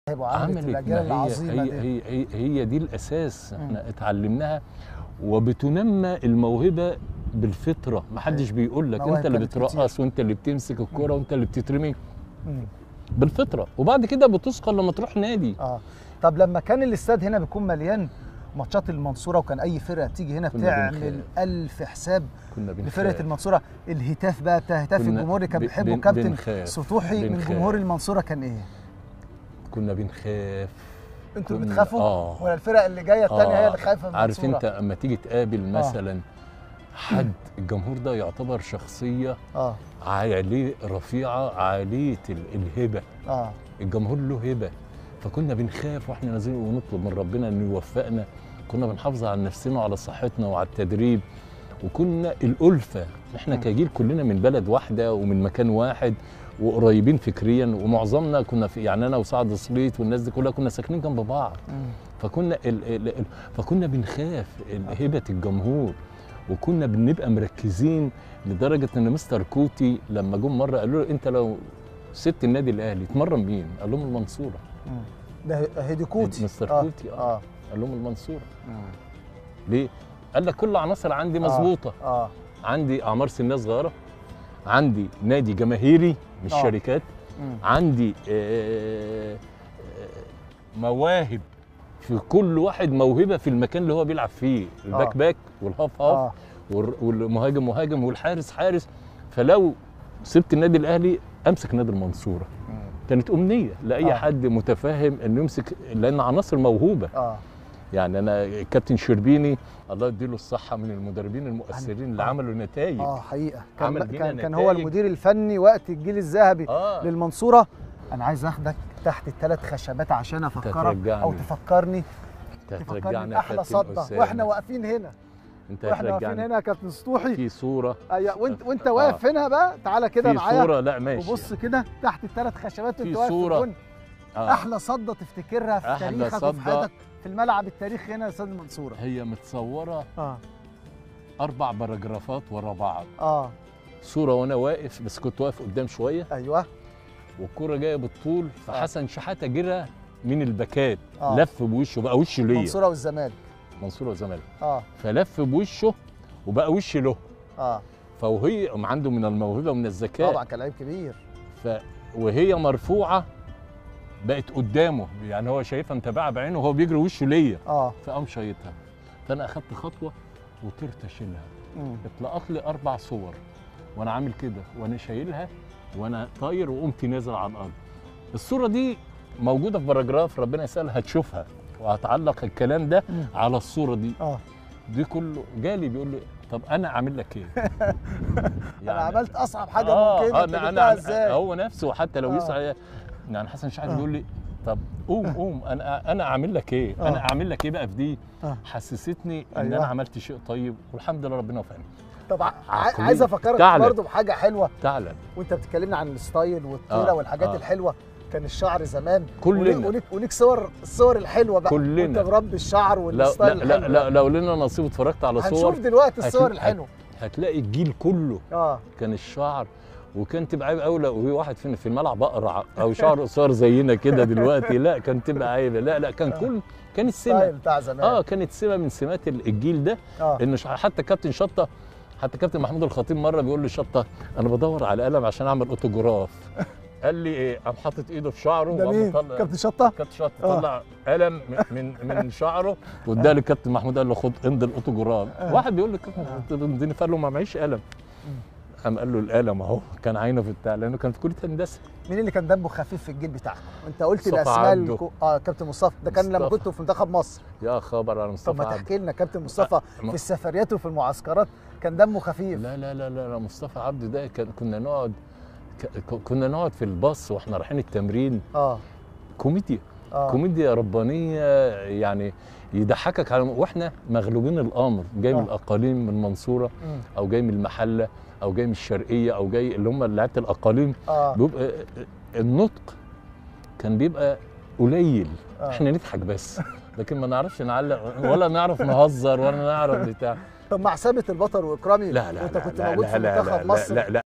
وعملت عملت الاجيال ما هي العظيمه هي, دي هي, هي, هي دي الاساس احنا اتعلمناها وبتنمى الموهبه بالفطره ما حدش بيقول لك مواهب انت اللي كانت بترقص وانت اللي بتمسك الكوره وانت اللي بتترمي مم. بالفطره وبعد كده بتثقل لما تروح نادي اه طب لما كان الاستاد هنا بيكون مليان ماتشات المنصوره وكان اي فرقه بتيجي هنا كنا بتعمل بنخاف. ألف حساب كنا بنخاف لفرقه المنصوره الهتاف بقى بتاع هتاف كنا الجمهور اللي كان ب- بيحبه بن- كابتن بنخاف. سطوحي من بنخاف. جمهور المنصوره كان ايه؟ كنا بنخاف انتوا اللي كنا- بتخافوا آه. ولا الفرق اللي جايه الثانيه هي آه، اللي خايفه من عارف المنصوره انت اما تيجي تقابل مثلا حد الجمهور ده يعتبر شخصيه اه عاليه رفيعه عاليه ال- الهبه اه الجمهور له هبه فكنا بنخاف واحنا نازلين ونطلب من ربنا انه يوفقنا كنا بنحافظ على نفسنا وعلى صحتنا وعلى التدريب وكنا الالفه احنا مم. كجيل كلنا من بلد واحده ومن مكان واحد وقريبين فكريا ومعظمنا كنا في يعني انا وسعد سليط والناس دي كلها كنا ساكنين جنب بعض مم. فكنا ال ال ال فكنا بنخاف ال- هبه الجمهور وكنا بنبقى مركزين لدرجه ان مستر كوتي لما جم مره قالوا له انت لو سبت النادي الاهلي تمرن مين؟ قال لهم المنصوره مم. ده هيديكوتي مستر آه. كوتي اه اه قال لهم المنصوره مم. ليه؟ قال لك كل عناصر عندي آه. مظبوطه اه عندي اعمار سنيه صغيره عندي نادي جماهيري مش آه. شركات مم. عندي آه، آه، مواهب في كل واحد موهبه في المكان اللي هو بيلعب فيه الباك آه. باك والهاف هاف اه والر- والمهاجم مهاجم والحارس حارس فلو سبت النادي الاهلي امسك نادي المنصوره مم. كانت امنيه لاي آه. حد متفهم انه يمسك لان عناصر موهوبه اه يعني انا الكابتن شربيني الله يديله الصحه من المدربين المؤثرين اللي آه. عملوا نتائج اه حقيقه كان عمل بينا كان, كان هو نتائج. المدير الفني وقت الجيل الذهبي اه للمنصوره انا عايز اخدك تحت الثلاث خشبات عشان افكرك ترجعني. او تفكرني انت تفكرني هترجعني يا باحلى كابتن صدى أسامة. واحنا واقفين هنا انت واحنا واقفين هترجعني هنا يا كابتن سطوحي في صوره ايوه وانت وانت آه. واقف هنا بقى تعالى كده في معايا صوره لا ماشي وبص كده تحت الثلاث خشبات في وانت واقف صورة. في الجون آه. احلى صدى تفتكرها في أحلى تاريخك وفي صدى. حياتك في الملعب التاريخي هنا يا استاذ المنصوره هي متصوره اه اربع باراجرافات ورا بعض اه صوره وانا واقف بس كنت واقف قدام شويه ايوه والكوره جايه بالطول فحسن شحاته جرى من الباكات آه. لف بوشه بقى وش ليا المنصوره والزمالك منصور وزمالك اه فلف بوشه وبقى وش له اه فوهي عنده من الموهبه ومن الذكاء طبعا كان لعيب كبير ف وهي مرفوعه بقت قدامه يعني هو شايفها متابعها بعينه وهو بيجري وشه ليا اه فقام شايطها فانا اخدت خطوه وطرت اشيلها مم. اتلقط لي اربع صور وانا عامل كده وانا شايلها وانا طاير وقمت نازل على الارض الصوره دي موجوده في باراجراف ربنا يسهل هتشوفها وهتعلق الكلام ده مم. على الصوره دي اه دي كله جالي بيقول لي طب انا اعمل لك ايه انا عملت اصعب حاجه آه ممكنه آه انت انا جبتها انا ازاي هو نفسه حتى لو آه. يسعى يعني حسن شحاته آه. بيقول لي طب قوم قوم انا انا اعمل لك ايه؟ آه. انا اعمل لك ايه بقى في دي؟ آه. حسستني ان أيوة. انا عملت شيء طيب والحمد لله ربنا وفقني طب ع- عقلية. عايز افكرك تعلم. برضه بحاجه حلوه تعلم وانت بتكلمنا عن الستايل والطيره آه، والحاجات آه. الحلوه كان الشعر زمان كلنا. وليك وليك, وليك صور الصور الحلوه بقى كلنا. وانت مربي الشعر لا لا والستايل لا, الحلو لا لو لنا نصيب اتفرجت على صور هنشوف دلوقتي الصور هت- الحلوه هتلاقي الجيل كله اه كان الشعر وكان تبقى عيب قوي لو في واحد فينا في الملعب اقرع او شعره قصير زينا كده دلوقتي لا كان تبقى عيب لا لا كان كل كان السمه ستايل بتاع زمان اه كانت سمه من سمات الجيل ده اه ان ش- حتى كابتن شطه حتى كابتن محمود الخطيب مره بيقول لي شطه انا بدور على قلم عشان اعمل اوتوجراف قال لي ايه قام حاطط ايده في شعره ده وقام مين مطلع- كابتن شطه كابتن شطه آه. طلع قلم من من, من شعره واداه للكابتن محمود قال له خد امضي الاوتوجراف آه. واحد بيقول للكابتن محمود امضيني فقال له ما معيش قلم قام قال له القلم اهو كان عينه في بتاع لانه كان في كليه هندسه مين اللي كان دمه خفيف في الجيل بتاعكم انت قلت مصطفى الاسماء عبده. الكو... اه كابتن مصطفى ده كان لما مصطفى. كنتوا في منتخب مصر يا خبر على طب مصطفى ما عبده تحكي لنا كابتن مصطفى ما- في السفريات وفي المعسكرات كان دمه خفيف لا لا لا لا لا، مصطفى عبده ده كان كنا نقعد ك- ك- كنا نقعد في الباص واحنا رايحين التمرين اه كوميديا اه كوميديا ربانيه يعني يضحكك على واحنا مغلوبين الامر جاي من آه. الاقاليم من المنصوره مم. او جاي من المحله او جاي من الشرقيه او جاي اللي هم لعيبه الاقاليم اه بيبقى النطق كان بيبقى قليل آه. احنا نضحك بس لكن ما نعرفش نعلق ولا نعرف نهزر ولا نعرف بتاع طب مع ثابت البطل واكرامي لا لا وانت لا كنت لا موجود لا في لا منتخب لا مصر لا لا